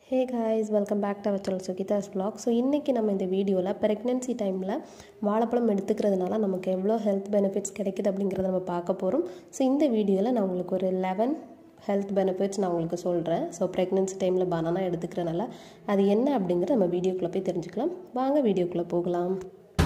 hey guys welcome back to our channel Sugithas vlog so இன்றைக்கி நம்ம இந்த வீடியோவில் ப்ரெக்னென்சி டைமில் வாழைப்பழம் எடுத்துக்கிறதுனால நமக்கு எவ்வளோ ஹெல்த் பெனிஃபிட்ஸ் கிடைக்குது அப்படிங்கிறத நம்ம பார்க்க போகிறோம் ஸோ இந்த வீடியோவில் நான் உங்களுக்கு ஒரு லெவன் ஹெல்த் பெனிஃபிட்ஸ் நான் உங்களுக்கு சொல்கிறேன் ஸோ ப்ரெக்னென்சி டைமில் பனானா எடுத்துக்கிறனால அது என்ன அப்படிங்கிறத நம்ம வீடியோக்குள்ளே போய் தெரிஞ்சுக்கலாம் வாங்க வீடியோக்குள்ளே போகலாம்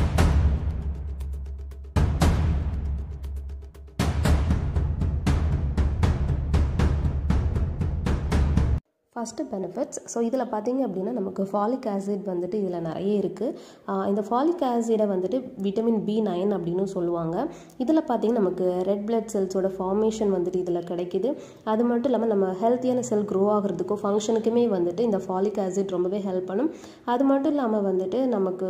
ஃபஸ்ட்டு பெனிஃபிட்ஸ் ஸோ இதில் பார்த்தீங்க அப்படின்னா நமக்கு ஃபாலிக் ஆசிட் வந்துட்டு இதில் நிறைய இருக்குது இந்த ஃபாலிக் ஆசிடை வந்துட்டு விட்டமின் பி நைன் அப்படின்னு சொல்லுவாங்க இதில் பார்த்தீங்கன்னா நமக்கு ரெட் பிளட் செல்ஸோட ஃபார்மேஷன் வந்துட்டு இதில் கிடைக்குது அது மட்டும் இல்லாமல் நம்ம ஹெல்த்தியான செல் க்ரோ ஆகிறதுக்கும் ஃபங்க்ஷனுக்குமே வந்துட்டு இந்த ஃபாலிக் ஆசிட் ரொம்பவே ஹெல்ப் பண்ணும் அது மட்டும் இல்லாமல் வந்துட்டு நமக்கு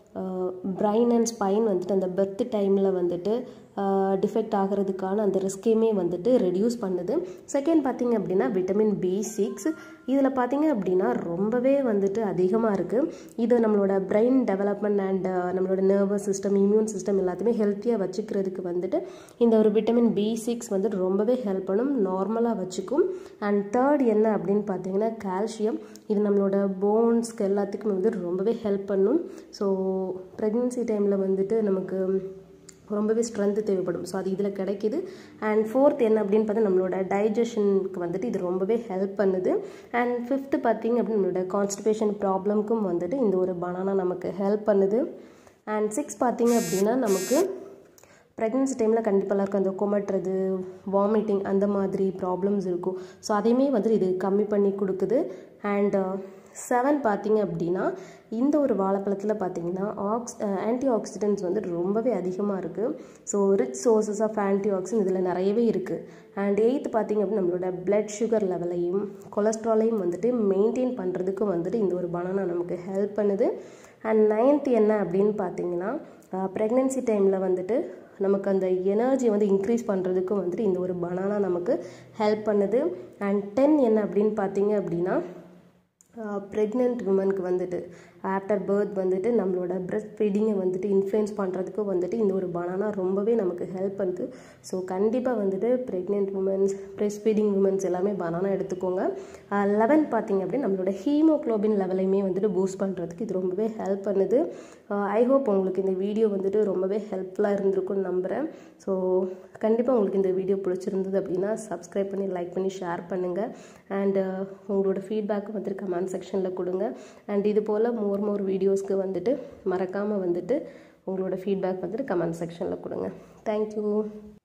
பிரைன் அண்ட் ஸ்பைன் வந்துட்டு அந்த பெர்த் டைமில் வந்துட்டு டிஃபெக்ட் ஆகிறதுக்கான அந்த ரிஸ்கையுமே வந்துட்டு ரெடியூஸ் பண்ணுது செகண்ட் பார்த்திங்க அப்படின்னா விட்டமின் பி சிக்ஸ் இதில் பார்த்திங்க அப்படின்னா ரொம்பவே வந்துட்டு அதிகமாக இருக்குது இது நம்மளோட பிரெயின் டெவலப்மெண்ட் அண்ட் நம்மளோட நர்வஸ் சிஸ்டம் இம்யூன் சிஸ்டம் எல்லாத்தையுமே ஹெல்த்தியாக வச்சுக்கிறதுக்கு வந்துட்டு இந்த ஒரு விட்டமின் பி சிக்ஸ் வந்துட்டு ரொம்பவே ஹெல்ப் பண்ணும் நார்மலாக வச்சுக்கும் அண்ட் தேர்ட் என்ன அப்படின்னு பார்த்தீங்கன்னா கால்சியம் இது நம்மளோட போன்ஸ்க்கு எல்லாத்துக்குமே வந்து ரொம்பவே ஹெல்ப் பண்ணும் ஸோ ப்ரெக்னென்சி டைமில் வந்துட்டு நமக்கு ரொம்பவே ஸ்ட்ரென்த்து தேவைப்படும் ஸோ அது இதில் கிடைக்கிது அண்ட் ஃபோர்த் என்ன அப்படின்னு பார்த்தா நம்மளோட டைஜஷனுக்கு வந்துட்டு இது ரொம்பவே ஹெல்ப் பண்ணுது அண்ட் ஃபிஃப்த்து பார்த்திங்க அப்படின்னு நம்மளோட கான்ஸ்டிபேஷன் ப்ராப்ளம்க்கும் வந்துட்டு இந்த ஒரு பனானா நமக்கு ஹெல்ப் பண்ணுது அண்ட் சிக்ஸ் பார்த்திங்க அப்படின்னா நமக்கு ப்ரெக்னென்சி டைமில் கண்டிப்பாக எல்லாருக்கும் அந்த குமட்டுறது வாமிட்டிங் அந்த மாதிரி ப்ராப்ளம்ஸ் இருக்கும் ஸோ அதையுமே வந்துட்டு இது கம்மி பண்ணி கொடுக்குது அண்ட் செவன் பார்த்தீங்க அப்படின்னா இந்த ஒரு வாழைப்பழத்தில் பார்த்தீங்கன்னா ஆக்ஸ் ஆன்டி ஆக்சிடென்ட்ஸ் வந்து ரொம்பவே அதிகமாக இருக்குது so rich sources of antioxidant இதில் நிறையவே இருக்குது அண்ட் எயித்து பார்த்திங்க அப்படின்னா நம்மளோட பிளட் சுகர் லெவலையும் கொலஸ்ட்ராலையும் வந்துட்டு மெயின்டைன் பண்ணுறதுக்கு வந்துட்டு இந்த ஒரு பனானா நமக்கு ஹெல்ப் பண்ணுது அண்ட் நைன்த் என்ன அப்படின்னு பார்த்தீங்கன்னா ப்ரெக்னென்சி டைமில் வந்துட்டு நமக்கு அந்த எனர்ஜி வந்து இன்க்ரீஸ் பண்ணுறதுக்கும் வந்துட்டு இந்த ஒரு பனானா நமக்கு ஹெல்ப் பண்ணுது அண்ட் டென் என்ன அப்படின்னு பார்த்தீங்க அப்படின்னா ப்ரெக்னென்ட் உமனுக்கு வந்துட்டு ஆஃப்டர் பர்த் வந்துட்டு நம்மளோட பிரெஸ்ட் ஃபீடிங்கை வந்துட்டு இன்ஃப்ளூயன்ஸ் பண்ணுறதுக்கு வந்துட்டு இந்த ஒரு பனானா ரொம்பவே நமக்கு ஹெல்ப் பண்ணுது ஸோ கண்டிப்பாக வந்துட்டு pregnant womens breastfeeding womens எல்லாமே பனானா எடுத்துக்கோங்க லெவன் பார்த்திங்க அப்படின்னு நம்மளோட ஹீமோக்ளோபின் லெவலையுமே வந்துட்டு பூஸ்ட் பண்ணுறதுக்கு இது ரொம்பவே ஹெல்ப் பண்ணுது ஐ ஹோப் உங்களுக்கு இந்த வீடியோ வந்துட்டு ரொம்பவே ஹெல்ப்ஃபுல்லாக இருந்திருக்கும்னு நம்புகிறேன் ஸோ கண்டிப்பாக உங்களுக்கு இந்த வீடியோ பிடிச்சிருந்தது அப்படின்னா சப்ஸ்கிரைப் பண்ணி லைக் பண்ணி ஷேர் பண்ணுங்கள் அண்டு உங்களோட ஃபீட்பேக்கு வந்துட்டு கமெண்ட் செக்ஷனில் கொடுங்க அண்ட் இது போல் மோர் மோர் வீடியோஸ்க்கு வந்துட்டு மறக்காமல் வந்துட்டு உங்களோட ஃபீட்பேக் வந்துட்டு கமெண்ட் செக்ஷனில் கொடுங்க தேங்க்யூ